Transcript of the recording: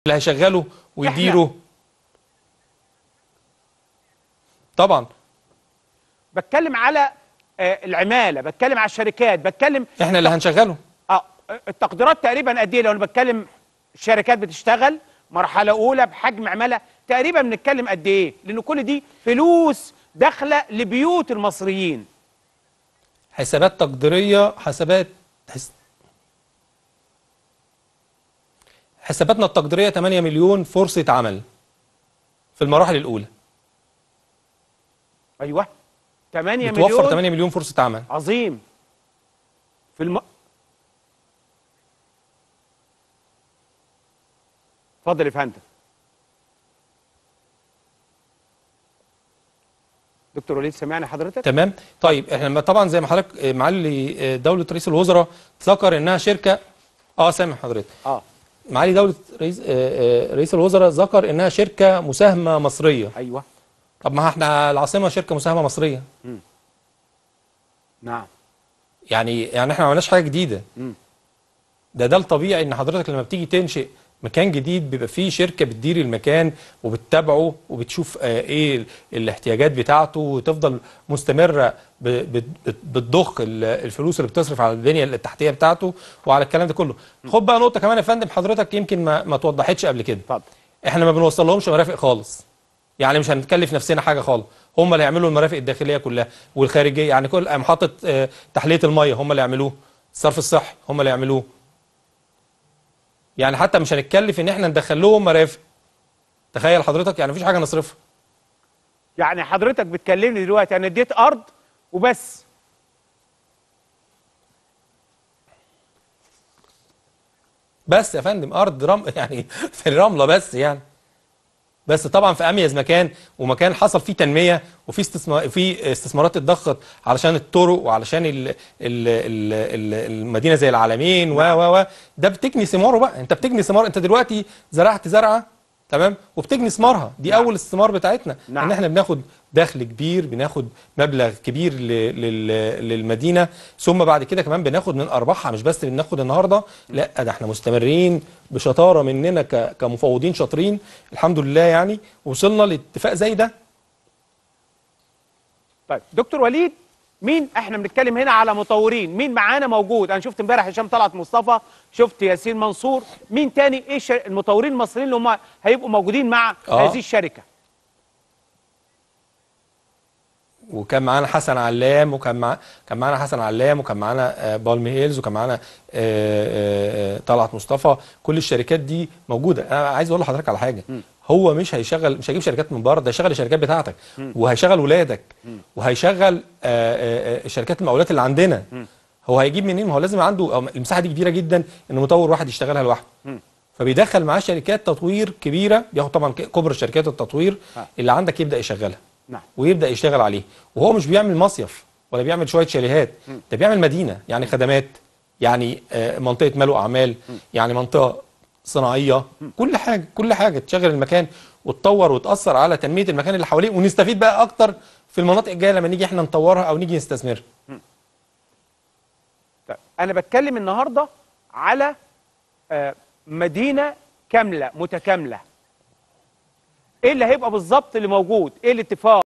اللي هيشغله ويديره طبعا بتكلم على آه، العماله بتكلم على الشركات بتكلم احنا اللي هنشغله اه التقديرات تقريبا قد ايه لو انا بتكلم شركات بتشتغل مرحله اولى بحجم عماله تقريبا بنتكلم قد ايه لان كل دي فلوس داخله لبيوت المصريين حسابات تقديريه حسابات حس... حساباتنا التقديريه 8 مليون فرصه عمل في المراحل الاولى ايوه 8 بتوفر مليون 8 مليون فرصه عمل عظيم في الم... اتفضل يا فندم دكتور وليد سمعني حضرتك تمام طيب احنا لما طبعا زي ما حضرتك آه، معالي آه، دوله رئيس الوزراء ذكر انها شركه اه سامع حضرتك اه معالي دوله رئيس آه، آه، رئيس الوزراء ذكر انها شركه مساهمه مصريه ايوه طب ما احنا العاصمه شركه مساهمه مصريه نعم يعني يعني احنا ما عملناش حاجه جديده مم. ده ده الطبيعي ان حضرتك لما بتيجي تنشئ مكان جديد بيبقى فيه شركه بتدير المكان وبتتابعه وبتشوف آه ايه ال- الاحتياجات بتاعته وتفضل مستمره ب- بت- بت- بتضخ ال- الفلوس اللي بتصرف على البنيه التحتيه بتاعته وعلى الكلام ده كله خد بقى نقطه كمان يا فندم حضرتك يمكن ما ما توضحتش قبل كده اتفضل احنا ما بنوصل لهمش مرافق خالص يعني مش هنكلف نفسنا حاجه خالص هم اللي يعملوا المرافق الداخليه كلها والخارجيه يعني كل محطه آه، تحليه الميه هم اللي يعملوه الصرف الصحي هم اللي يعملوه يعني حتى مش هنتكلف ان احنا ندخل لهم مرافق تخيل حضرتك يعني مفيش حاجه نصرفها يعني حضرتك بتكلمني دلوقتي انا اديت ارض وبس بس يا فندم ارض رم يعني في الرمله بس يعني بس طبعا في اميز مكان ومكان حصل فيه تنميه وفي استثمار في استثمارات اتضخت علشان الطرق وعلشان ال ال ال ال المدينه زي العالمين و و و ده بتجني ثماره بقى انت بتجني ثمار انت دلوقتي زرعت زرعه تمام وبتجني ثمارها دي نعم. اول استثمار بتاعتنا نعم. ان احنا بناخد دخل كبير بناخد مبلغ كبير ل- لل- للمدينه ثم بعد كده كمان بناخد من ارباحها مش بس بناخد النهارده لا ده احنا مستمرين بشطاره مننا ك- كمفوضين شاطرين الحمد لله يعني وصلنا لاتفاق زي ده طيب دكتور وليد مين احنا بنتكلم هنا على مطورين مين معانا موجود انا شفت امبارح هشام طلعت مصطفى شفت ياسين منصور مين تاني ايه الشر... المطورين المصريين اللي هم هيبقوا موجودين مع آه. هذه الشركه وكان معانا حسن علام وكان مع كان معانا حسن علام وكان معانا آه، بالم هيلز وكان معانا آه، آه، آه، طلعت مصطفى كل الشركات دي موجوده انا عايز اقول لحضرتك على حاجه هو مش هيشغل مش هيجيب شركات من بره ده هيشغل الشركات بتاعتك وهيشغل ولادك وهيشغل آه، آه، آه، الشركات المقاولات اللي عندنا هو هيجيب منين ما هو لازم عنده أو المساحه دي كبيره جدا ان مطور واحد يشتغلها لوحده فبيدخل معاه شركات تطوير كبيره بياخد طبعا ك- كبرى شركات التطوير آه. اللي عندك يبدا يشغلها نعم ويبدا يشتغل عليه وهو مش بيعمل مصيف ولا بيعمل شويه شاليهات ده بيعمل مدينه يعني خدمات يعني آه، منطقه مال واعمال يعني منطقه صناعيه كل حاجه كل حاجه تشغل المكان وتطور وتاثر على تنميه المكان اللي حواليه ونستفيد بقى اكتر في المناطق الجايه لما نيجي احنا نطورها او نيجي نستثمرها طيب انا بتكلم النهارده على آه، مدينه كامله متكامله ايه اللي هيبقى بالظبط اللي موجود ايه الاتفاق